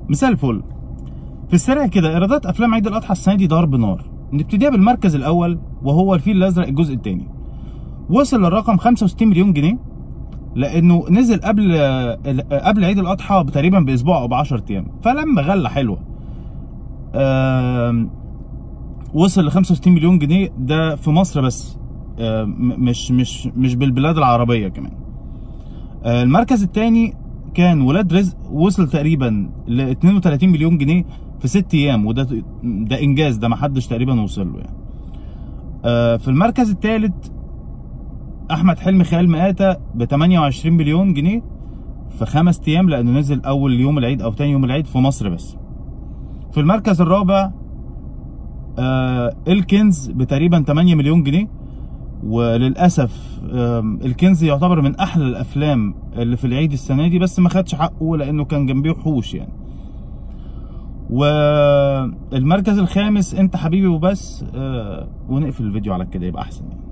مثال الفل في السريع كده ايرادات افلام عيد الاضحى السنه دي ضرب نار نبتديها بالمركز الاول وهو الفيل الازرق الجزء الثاني وصل للرقم 65 مليون جنيه لانه نزل قبل قبل عيد الاضحى تقريبا باسبوع او ب 10 ايام فلما غله حلوه آم، وصل ل 65 مليون جنيه ده في مصر بس آم، مش مش مش بالبلاد العربيه كمان آه، المركز الثاني كان ولاد رزق وصل تقريبا ل 32 مليون جنيه في ست ايام وده ده انجاز ده ما حدش تقريبا وصل له يعني آه، في المركز الثالث احمد حلمي خيال مآتة ب 28 مليون جنيه في خمس ايام لانه نزل اول يوم العيد او تاني يوم العيد في مصر بس في المركز الرابع آه الكنز بتقريبا 8 مليون جنيه وللاسف آم، الكنز يعتبر من احلى الافلام اللي في العيد السنه دي بس ما خدش حقه لانه كان جنبيه وحوش يعني والمركز الخامس انت حبيبي وبس آه ونقفل الفيديو على كده يبقى احسن يعني